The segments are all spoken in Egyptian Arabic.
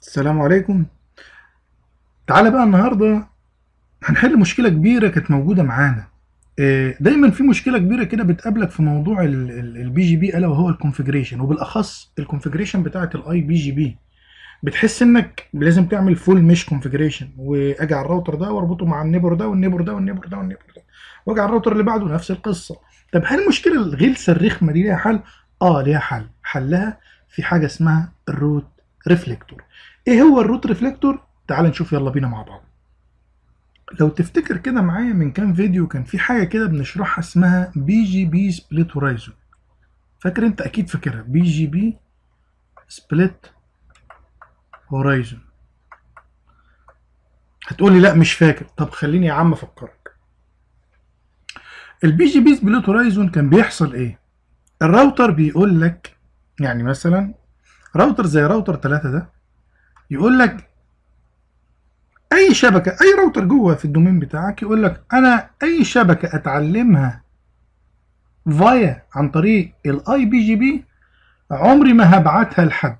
السلام عليكم تعالى بقى النهارده هنحل مشكله كبيره كانت موجوده معانا آه، دايما في مشكله كبيره كده بتقابلك في موضوع البي جي بي الا وهو الكونفجريشن وبالاخص الكونفجريشن بتاعه الاي بي جي بي بتحس انك لازم تعمل فول مش كونفجريشن واجي على الراوتر ده واربطه مع النيبر ده والنيبر ده والنيبر ده والنيبر ده واجي على الراوتر اللي بعده نفس القصه طب هل المشكله الغلسه الرخمه دي ليها حل اه ليها حل حلها في حاجه اسمها الروت ريفليكتور ايه هو الروت ريفليكتور تعال نشوف يلا بينا مع بعض لو تفتكر كده معايا من كام فيديو كان في حاجه كده بنشرحها اسمها بي جي بي سبليت هورايزون فاكر انت اكيد فاكرها بي جي بي سبليت هورايزون هتقولي لا مش فاكر طب خليني يا عم افكرك البي جي بي سبليت هورايزون كان بيحصل ايه الراوتر بيقول لك يعني مثلا راوتر زي راوتر 3 ده يقول لك اي شبكه اي راوتر جوه في الدومين بتاعك يقول لك انا اي شبكه اتعلمها فايا عن طريق الاي بي جي بي عمري ما هبعتها لحد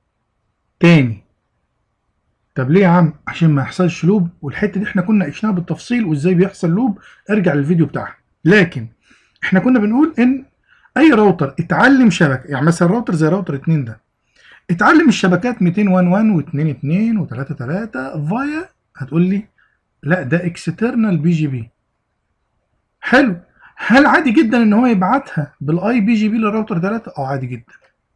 تاني طب ليه يا عم عشان ما يحصلش لوب والحته دي احنا كنا عشناها بالتفصيل وازاي بيحصل لوب ارجع للفيديو بتاعها لكن احنا كنا بنقول ان اي راوتر اتعلم شبكه يعني مثلا راوتر زي راوتر 2 ده اتعلم الشبكات 201 و22 و33 فايا هتقول لي لا ده اكسترنال بي جي بي حلو هل عادي جدا ان هو يبعتها بالاي بي جي بي للراوتر 3 اه عادي جدا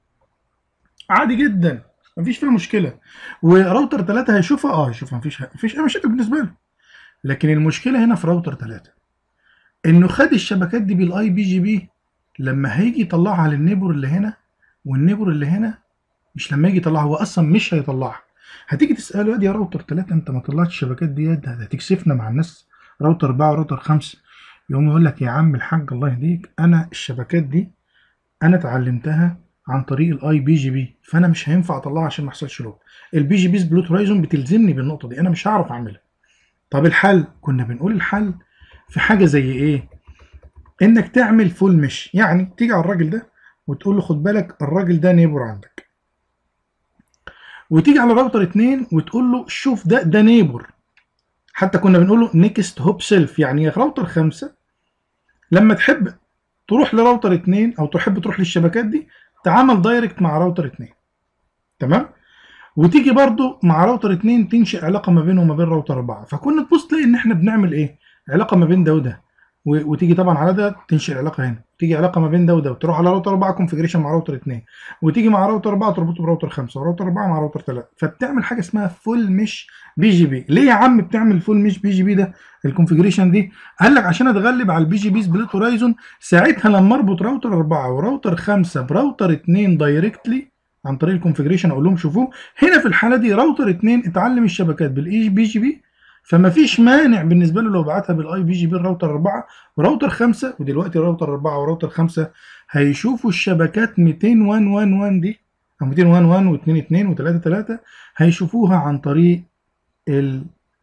عادي جدا مفيش فيها مشكله وراوتر 3 هيشوفها اه هيشوفها مفيش مفيش اي مشاكل بالنسبه له لكن المشكله هنا في راوتر 3 انه خد الشبكات دي بالاي بي جي بي لما هيجي يطلعها للنيبر اللي هنا والنيبر اللي هنا مش لما يجي يطلعها هو اصلا مش هيطلعها هتيجي تساله يا راوتر 3 انت ما طلعتش الشبكات دي ده هتكسفنا مع الناس راوتر 4 وراوتر 5 يقوم يقول لك يا عم الحاج الله يهديك انا الشبكات دي انا اتعلمتها عن طريق الاي بي جي بي فانا مش هينفع اطلعها عشان ما يحصلش لوب البي جي بي بلوت هورايزون بتلزمني بالنقطه دي انا مش هعرف اعملها طب الحل كنا بنقول الحل في حاجه زي ايه انك تعمل فول مش يعني تيجي على الراجل ده وتقول له خد بالك الراجل ده نيبر عندك وتيجي على راوتر 2 وتقول له شوف ده ده نيبر حتى كنا بنقول له نيكست هوب سيلف يعني يا راوتر 5 لما تحب تروح لراوتر 2 او تحب تروح للشبكات دي تعامل دايركت مع راوتر 2 تمام وتيجي برضو مع راوتر 2 تنشئ علاقه ما بينه وما بين راوتر 4 فكنا تبص تلاقي ان احنا بنعمل ايه علاقه ما بين ده وده و- وتيجي طبعا على ده تنشئ علاقه هنا تيجي علاقه ما بين ده وده وتروح على راوتر 4 كونفجريشن مع راوتر 2 وتيجي مع راوتر 4 تربطه براوتر 5 وراوتر 4 مع راوتر 3 فبتعمل حاجه اسمها فول مش بي جي بي ليه يا عم بتعمل فول مش بي جي بي ده الكونفجريشن دي قال لك عشان اتغلب على البي جي بي سبليت هورايزون ساعتها لما اربط راوتر 4 وراوتر 5 براوتر 2 دايركتلي عن طريق الكونفجريشن اقول لهم شوفوه هنا في الحاله دي راوتر 2 اتعلم الشبكات بالاي بي جي بي فما فيش مانع بالنسبه له لو بعتها بالاي بي جي بي الراوتر 4 وراوتر 5 ودلوقتي راوتر 4 وراوتر 5 هيشوفوا الشبكات 201 دي او 201 و22 و33 هيشوفوها عن طريق ال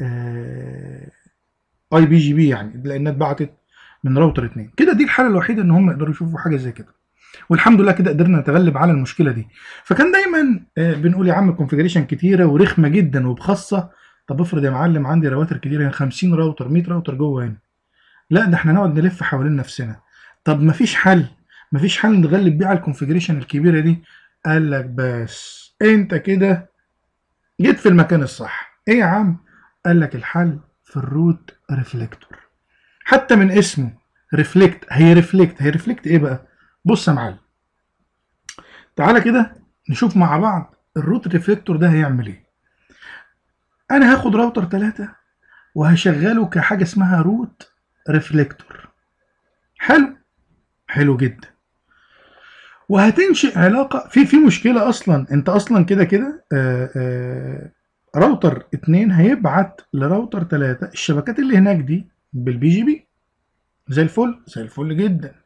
اي بي جي بي يعني لانها اتبعتت من راوتر 2 كده دي الحاله الوحيده ان هم يقدروا يشوفوا حاجه زي كده والحمد لله كده قدرنا نتغلب على المشكله دي فكان دايما آه، بنقول يا عم كونفجريشن كتيره ورخمه جدا وبخاصه طب افرض يا معلم عندي رواتر كتير يعني 50 راوتر 100 راوتر جوه هنا لا ده احنا نقعد نلف حوالين نفسنا طب مفيش حل مفيش حل نتغلب بيه على الكونفجريشن الكبيره دي قال لك بس انت كده جيت في المكان الصح ايه يا عم قال لك الحل في الروت ريفليكتور حتى من اسمه ريفلكت هي ريفلكت هي ريفلكت ايه بقى بص يا معلم تعالى كده نشوف مع بعض الروت ريفليكتور ده هيعمل ايه انا هاخد راوتر 3 وهشغله كحاجه اسمها روت ريفليكتور حلو حلو جدا وهتنشئ علاقه في في مشكله اصلا انت اصلا كده كده آه، آه، راوتر 2 هيبعت لراوتر 3 الشبكات اللي هناك دي بالبي جي بي زي الفل زي الفل جدا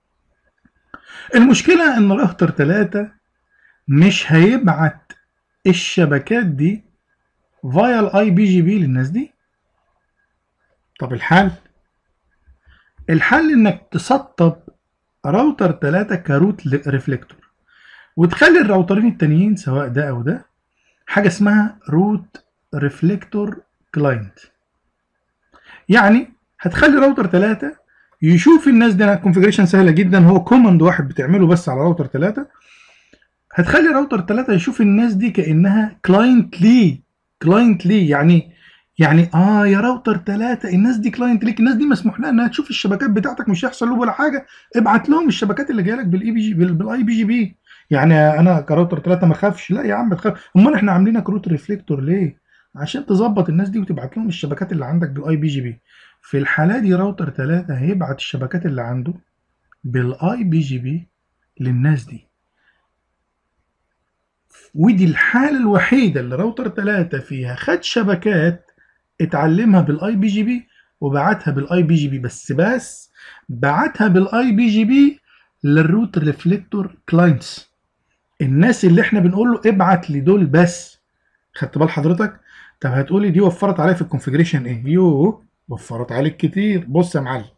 المشكله ان راوتر 3 مش هيبعت الشبكات دي فايا الاي بي جي بي للناس دي طب الحل الحل انك تسطب راوتر 3 كروت ريفليكتور وتخلي الراوترين التانيين سواء ده او ده حاجه اسمها روت ريفليكتور كلاينت يعني هتخلي راوتر 3 يشوف الناس دي كونفيجريشن سهله جدا هو كوماند واحد بتعمله بس على راوتر 3 هتخلي راوتر 3 يشوف الناس دي كانها كلاينت ليه كلاينت ليه يعني يعني اه يا راوتر 3 الناس دي كلاينت ليك الناس دي مسموح لها انها تشوف الشبكات بتاعتك مش هيحصل له ولا حاجه ابعت لهم الشبكات اللي جايه لك بالاي بي جي بالاي بي جي بي يعني انا كراوتر 3 ما اخافش لا يا عم تخاف امال احنا عاملينك روت ريفليكتور ليه عشان تظبط الناس دي وتبعت لهم الشبكات اللي عندك بالاي بي جي بي في الحاله دي راوتر 3 هيبعت الشبكات اللي عنده بالاي بي جي بي للناس دي ودي الحالة الوحيدة اللي راوتر 3 فيها خد شبكات اتعلمها بالاي بي جي بي وبعتها بالاي بي جي بي بس بس بعتها بالاي بي جي بي للروت ريفليكتور كلاينتس الناس اللي احنا بنقول له ابعت لي دول بس خدت بال حضرتك طب هتقولي دي وفرت عليا في الكونفيجريشن ايه يو وفرت عليك كتير بص يا معلم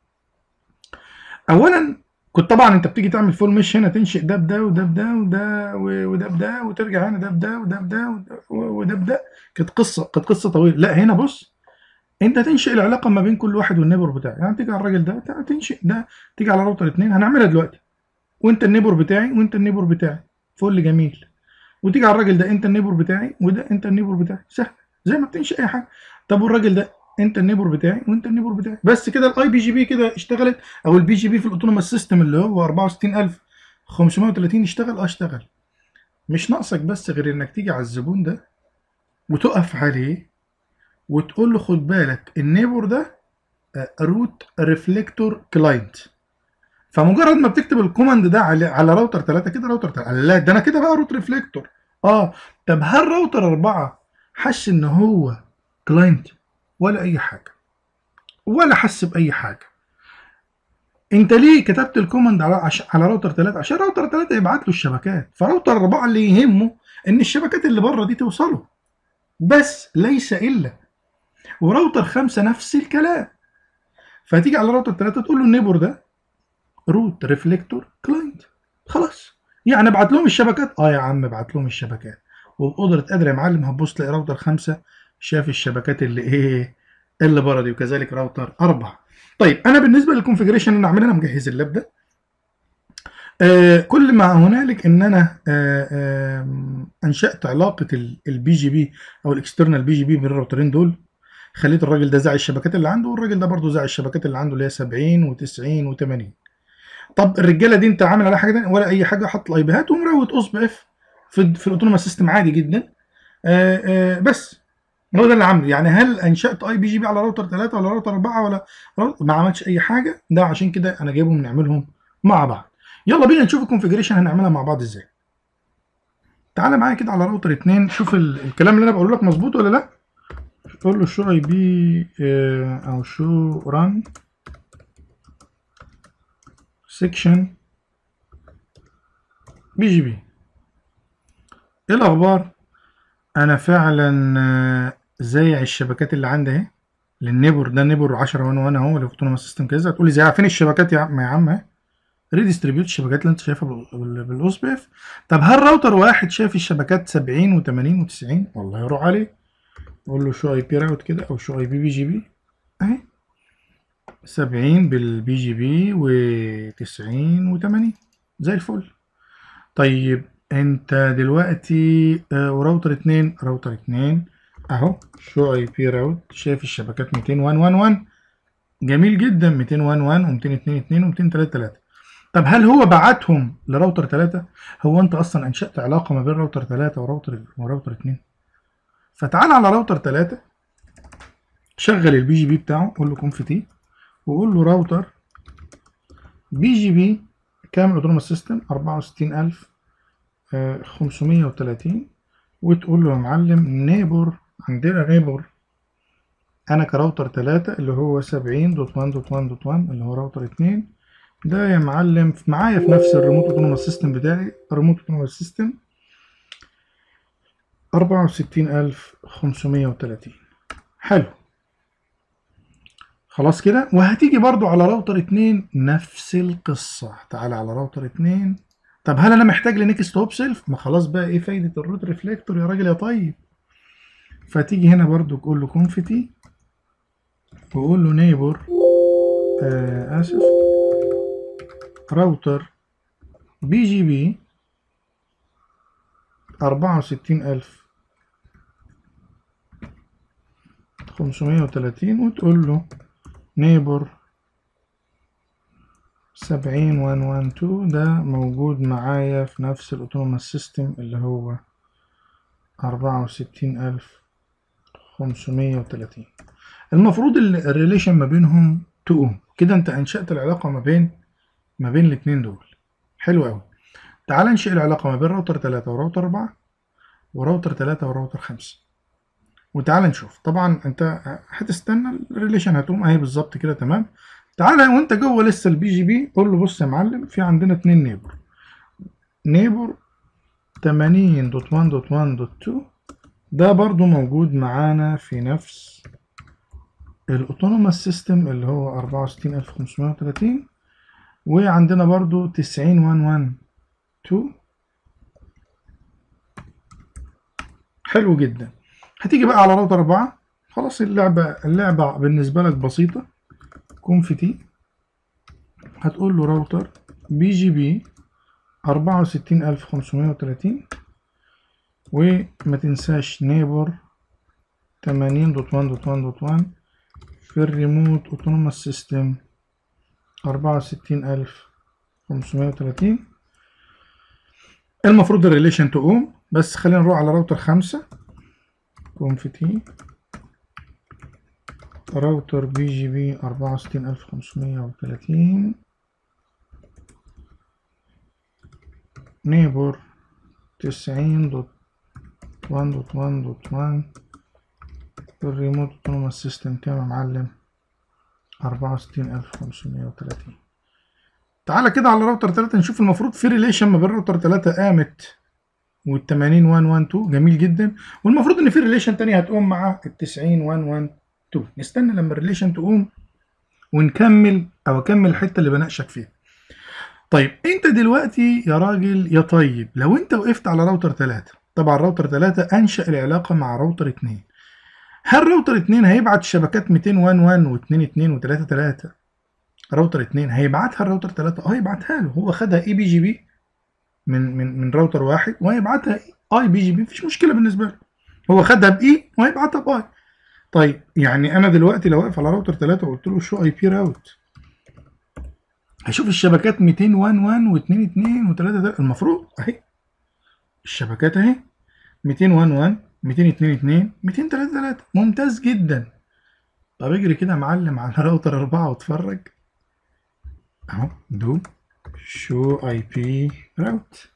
اولا كنت طبعا انت بتيجي تعمل فول مش هنا تنشئ ده بده وده بده وده وده بده وترجع هنا ده بده وده بده وده بده كانت قصه كانت قصه طويله لا هنا بص انت تنشئ العلاقه ما بين كل واحد والنيبر بتاعه يعني تيجي على الراجل ده تنشئ ده تيجي على راوتر اتنين هنعملها دلوقتي وانت النيبر بتاعي وانت النيبر بتاعي فل جميل وتيجي على الراجل ده انت النيبر بتاعي وده انت النيبر بتاعي سهل زي ما بتنشئ اي حاجه طب والراجل ده انت النيبر بتاعي وانت النيبر بتاعي بس كده الاي بي جي بي كده اشتغلت او البي جي بي في الاوتونوماس سيستم اللي هو 64530 اشتغل اه اشتغل مش ناقصك بس غير انك تيجي على الزبون ده وتقف عليه وتقول له خد بالك النيبر ده روت ريفليكتور كلاينت فمجرد ما بتكتب الكوماند ده على على راوتر 3 كده راوتر 3 لا ده انا كده بقى روت ريفليكتور اه طب هل راوتر 4 حس ان هو كلاينت ولا اي حاجه ولا حس باي حاجه انت ليه كتبت الكوماند على عش... على راوتر 3 عشان راوتر 3 يبعت له الشبكات فراوتر 4 اللي يهمه ان الشبكات اللي بره دي توصله بس ليس الا وراوتر 5 نفس الكلام فتيجي على راوتر 3 تقول له النيبر ده روت ريفليكتور كلاينت خلاص يعني ابعت لهم الشبكات اه يا عم ابعت لهم الشبكات وبقدرة قادر يا معلم هتبص تلاقي راوتر 5 شاف الشبكات اللي ايه اللي بره دي وكذلك راوتر 4 طيب انا بالنسبه للكونفجريشن اللي عامل انا مجهز اللاب ده آه كل ما هنالك ان انا آه آه انشات علاقه البي جي بي او الاكسترنال بي جي بي بين الراوترين دول خليت الراجل ده زع الشبكات اللي عنده والراجل ده برضه زع الشبكات اللي عنده اللي هي 70 و90 و80 طب الرجاله دي انت عامل عليها حاجه تانية ولا اي حاجه حط الاي بيهات ومروت اوس بي اف في في الاوتونوماس سيستم عادي جدا آآ آآ بس هو ده اللي عامله يعني هل انشات اي بي جي بي على راوتر 3 ولا راوتر 4 ولا ما عملتش اي حاجه ده عشان كده انا جايبهم نعملهم مع بعض يلا بينا نشوف الكونفيجريشن هنعملها مع بعض ازاي تعالى معايا كده على راوتر 2 شوف الكلام اللي انا بقوله لك مظبوط ولا لا قول له شو اي بي او شو ران سيكشن بي جي بي ايه الاخبار انا فعلا زايع الشبكات اللي عندي اهي للنيبر ده نيبر 10 1 1 اهو اللي في اوتونوماس سيستم كذا هتقول لي زي فين الشبكات يا عم يا عم اهي ريديستريبيوت الشبكات اللي انت شايفها بالاوس بي اف طب هل راوتر واحد شايف الشبكات 70 و80 و90 والله يروح عليه قول له شو اي بي راوت كده او شو اي بي بي جي بي اهي 70 بالبي جي بي و90 و80 زي الفل طيب انت دلوقتي آه وراوتر 2 راوتر 2 اهو شو اي بي راوت شايف الشبكات 200 جميل جدا 200 و202 و203 طب هل هو بعتهم لراوتر 3 هو انت اصلا انشأت علاقه ما بين راوتر 3 وراوتر وراوتر 2 فتعال على راوتر 3 شغل البي جي بي بتاعه قول له كونف تي وقول له راوتر بي جي بي كامل اوتونوماس سيستم 64530 وتقول له يا معلم نيبر عندنا نيبر انا كراوتر 3 اللي هو 70.1.1.1 اللي هو راوتر 2 ده يا معلم معايا في نفس الريموت اوتونوماس سيستم بتاعي الريموت اوتونوماس سيستم 64530 حلو خلاص كده وهتيجي برضو على راوتر 2 نفس القصة تعالى على راوتر 2 طب هل انا محتاج لنكست هوب سيلف ما خلاص بقى ايه فايده الروت ريفلكتور يا راجل يا طيب فتيجي هنا برضو تقول له كونفتي وقول له نيبر آه اسف راوتر بي جي بي أربعة وستين ألف خمسمية وتلاتين وتقول له نيبر سبعين وان وان تو ده موجود معايا في نفس الأوتونوماس سيستم اللي هو أربعة وستين ألف خمسمية وتلاتين المفروض الريليشن ما بينهم تقوم كده انت انشأت العلاقة ما بين ما بين الاتنين دول حلو قوي تعال ننشئ العلاقة ما بين راوتر 3 وراوتر 4 وراوتر 3 وراوتر 5 وتعال نشوف طبعا انت هتستنى الريليشن هتقوم اهي بالظبط كده تمام تعالى وانت جوه لسه البي جي بي قول له بص يا معلم في عندنا اتنين نيبر نيبر 80.1.1.2 ده برضو موجود معانا في نفس الاوتونوماس سيستم اللي هو 64530 وعندنا برضو 90112 حلو جدا هتيجي بقى على راوتر 4 خلاص اللعبة اللعبة بالنسبة لك بسيطة كونفتي هتقول له راوتر بي جي بي 64530 وما تنساش نيبر 80.1.1.1 في الريموت اوتونوماس سيستم 64530 المفروض الريليشن تقوم بس خلينا نروح على راوتر خمسة كونفتي راوتر بي جي بي أربعة وستين ألف خمسمية وتلاتين نيبر تسعين دوت وان دوت وان دوت وان الريموت اوتونوماس سيستم كام يا معلم أربعة وستين ألف خمسمية وتلاتين تعالى كده على راوتر تلاتة نشوف المفروض في ريليشن ما بين راوتر تلاتة قامت وال 80 1 1 2 جميل جدا والمفروض ان في ريليشن تانية هتقوم مع ال 90 1 1 2 نستنى لما الريليشن تقوم ونكمل او اكمل الحته اللي بناقشك فيها طيب انت دلوقتي يا راجل يا طيب لو انت وقفت على راوتر 3 طبعا راوتر 3 انشا العلاقه مع راوتر 2 هل راوتر 2 هيبعت الشبكات 211 و2 2 و3 3 راوتر 2 هيبعتها الراوتر 3 اه هيبعتها له هو خدها اي بي جي بي من من من راوتر واحد وهيبعتها اي بي جي بي مفيش مشكله بالنسبه له هو خدها باي وهيبعتها باي طيب يعني انا دلوقتي لو واقف على راوتر 3 وقلت له شو اي بي راوت هشوف الشبكات 211 و2 2 و3 3 المفروض اهي الشبكات اهي 211 222 233 ممتاز جدا طب اجري كده يا معلم على راوتر 4 واتفرج اهو دو شو اي بي راوت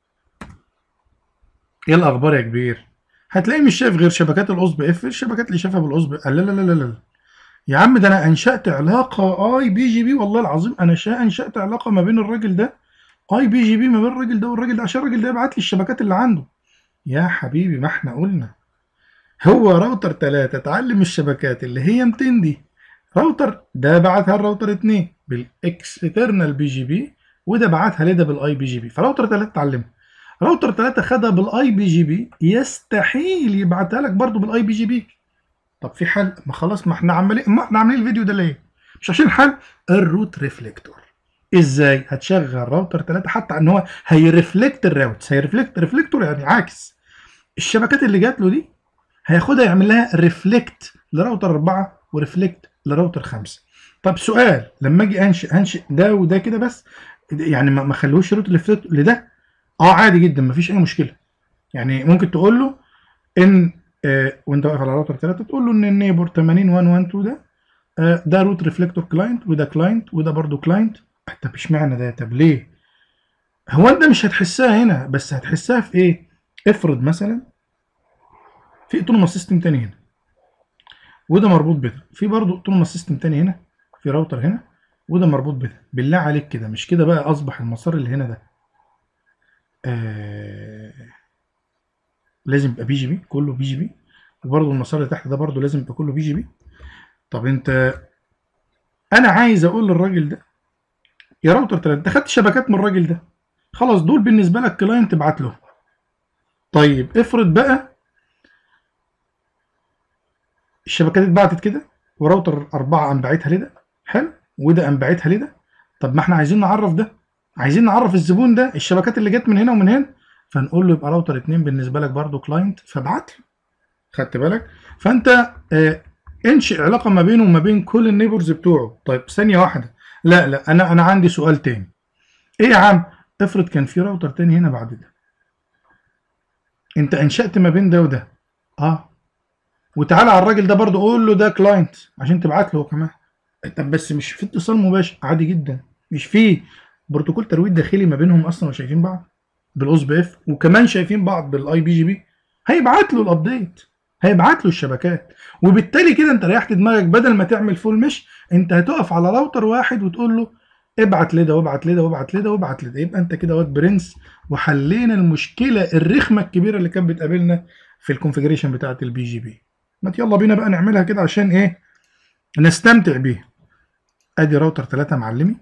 ايه الاخبار يا كبير هتلاقي مش شايف غير شبكات القصب اف الشبكات اللي شافها بالقصب لا لا لا لا لا يا عم ده انا انشات علاقه اي بي جي بي والله العظيم انا شا انشات علاقه ما بين الراجل ده اي بي جي بي ما بين الراجل ده والراجل ده عشان الراجل ده يبعت لي الشبكات اللي عنده يا حبيبي ما احنا قلنا هو راوتر 3 اتعلم الشبكات اللي هي 200 دي راوتر ده بعتها الراوتر 2 بالاكسترنال بي جي بي وده بعتها لده بالاي بي جي بي فراوتر 3 اتعلمها راوتر 3 خدها بالاي بي جي بي يستحيل يبعتها لك برضه بالاي بي جي بي طب في حل ما خلاص ما احنا عمالين ما احنا عاملين الفيديو ده ليه مش عشان حل الروت ريفلكتور ازاي هتشغل راوتر 3 حتى ان هو هيرفلكت الراوتس هيرفلكت ريفلكتور يعني عاكس الشبكات اللي جات له دي هياخدها يعمل لها ريفلكت لراوتر 4 وريفلكت لراوتر 5 طب سؤال لما اجي انشئ هنشئ ده وده كده بس يعني ما خلوش روت ريفلكت لده اه عادي جدا مفيش اي مشكله يعني ممكن تقول له ان آه وانت واقف على راوتر 3 تقول له ان النيبر 80112 ده آه ده روت ريفلكتور كلاينت وده كلاينت وده برضو كلاينت طب اشمعنى ده طب ليه هو انت مش هتحسها هنا بس هتحسها في ايه افرض مثلا في اوتونوماس سيستم تاني هنا وده مربوط بده في برضه اوتونوماس سيستم تاني هنا في راوتر هنا وده مربوط بده بالله عليك كده مش كده بقى اصبح المسار اللي هنا ده آه لازم يبقى بي جي بي كله بي جي بي وبرضه المسار اللي تحت ده برضه لازم يبقى كله بي جي بي طب انت انا عايز اقول للراجل ده يا راوتر 3 انت خدت شبكات من الراجل ده خلاص دول بالنسبه لك كلاينت ابعت له طيب افرض بقى الشبكات اتبعتت كده وراوتر أربعة قام باعتها لده حلو وده قام باعتها لده طب ما احنا عايزين نعرف ده عايزين نعرف الزبون ده الشبكات اللي جت من هنا ومن هنا فنقول له يبقى راوتر اتنين بالنسبه لك برضو كلاينت فابعت له خدت بالك فانت اه انشئ علاقه ما بينه وما بين كل النيبرز بتوعه طيب ثانيه واحده لا لا انا انا عندي سؤال تاني ايه يا عم افرض كان في راوتر تاني هنا بعد ده انت انشأت ما بين ده وده اه وتعالى على الراجل ده برضه قول له ده كلاينت عشان تبعت له هو كمان طب بس مش في اتصال مباشر عادي جدا مش في بروتوكول ترويج داخلي ما بينهم اصلا وشايفين بعض بالاوس بي اف وكمان شايفين بعض بالاي بي جي بي هيبعت له الابديت هيبعت له الشبكات وبالتالي كده انت ريحت دماغك بدل ما تعمل فول مش انت هتقف على راوتر واحد وتقول له ابعت لده وابعت لده وابعت لده وابعت لده يبقى انت كده واد برنس وحلينا المشكله الرخمه الكبيره اللي كانت بتقابلنا في الكونفجريشن بتاعت البي جي بي ما يلا بينا بقى نعملها كده عشان ايه نستمتع بيها ادي راوتر 3 معلمي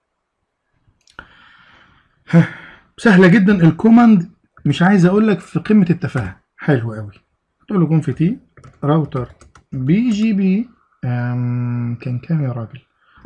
سهله جدا الكوماند مش عايز اقول لك في قمه التفاهه حلو قوي تقول له كون في تي راوتر بي جي بي كان كام يا راجل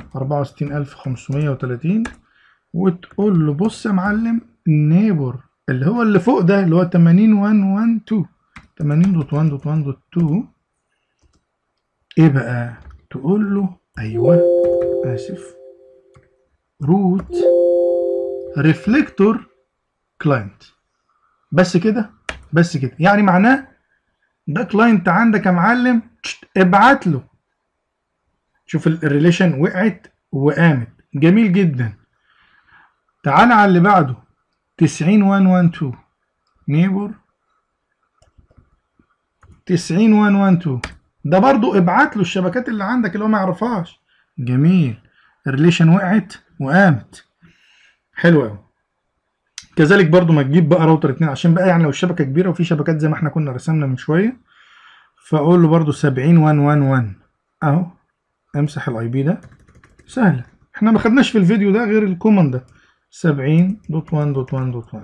64530 وتقول له بص يا معلم نيبر اللي هو اللي فوق ده اللي هو 80112 80.1.1.2 ايه بقى تقول له ايوه اسف روت ريفلكتور كلاينت بس كده بس كده يعني معناه ده كلاينت عندك يا معلم ابعت له شوف الريليشن وقعت وقامت جميل جدا تعال على اللي بعده 90112 نيبر 90112 ده برضو ابعت له الشبكات اللي عندك اللي هو ما يعرفهاش جميل الريليشن وقعت وقامت حلو قوي كذلك برضو ما تجيب بقى راوتر اتنين عشان بقى يعني لو الشبكه كبيره وفي شبكات زي ما احنا كنا رسمنا من شويه فاقول له برضو 70111 اهو امسح الاي بي ده سهله احنا ما خدناش في الفيديو ده غير الكوماند ده 70.1.1.1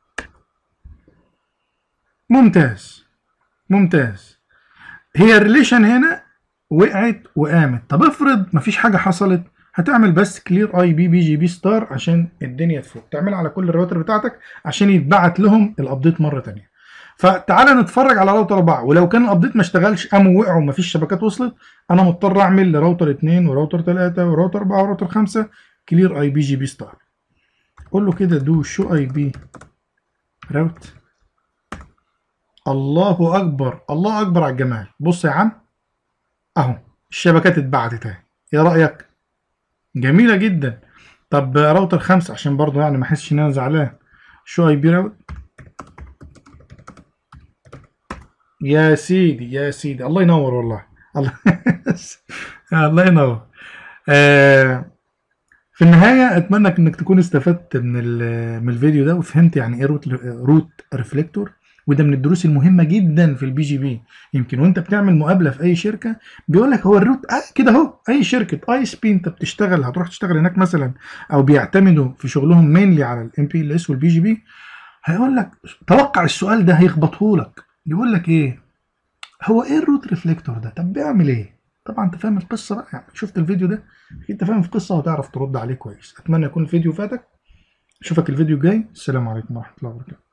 ممتاز ممتاز هي الريليشن هنا وقعت وقامت طب افرض مفيش حاجه حصلت هتعمل بس كلير اي بي بي جي بي ستار عشان الدنيا تفوق تعملها على كل الراوتر بتاعتك عشان يتبعت لهم الابديت مره تانية فتعالى نتفرج على راوتر 4 ولو كان الابديت ما اشتغلش قاموا وقعوا ومفيش شبكات وصلت انا مضطر اعمل لراوتر 2 وراوتر 3 وراوتر 4 وراوتر 5 كلير اي بي جي بي ستار قول له كده دو شو اي بي راوت الله اكبر الله اكبر على الجمال بص يا عم اهو الشبكات اتبعتت اهي ايه رايك جميله جدا طب راوتر خمسة عشان برضه يعني ما احسش ان انا زعلان شو اي بي راوت يا سيدي يا سيدي الله ينور والله الله الله ينور آه في النهاية أتمنى إنك تكون استفدت من من الفيديو ده وفهمت يعني إيه روت روت ريفليكتور وده من الدروس المهمة جدا في البي جي بي يمكن وأنت بتعمل مقابلة في أي شركة بيقول لك هو الروت آه كده أهو أي شركة أي سبي أنت بتشتغل هتروح تشتغل هناك مثلا أو بيعتمدوا في شغلهم مينلي على الام بي ال اس والبي جي بي هيقول لك توقع السؤال ده هيخبطه لك يقول لك إيه هو إيه الروت ريفليكتور ده طب بيعمل إيه طبعا انت فاهم القصه بقى يعني شفت الفيديو ده انت فاهم القصه وتعرف ترد عليه كويس اتمنى يكون الفيديو فاتك اشوفك الفيديو الجاي السلام عليكم ورحمه الله وبركاته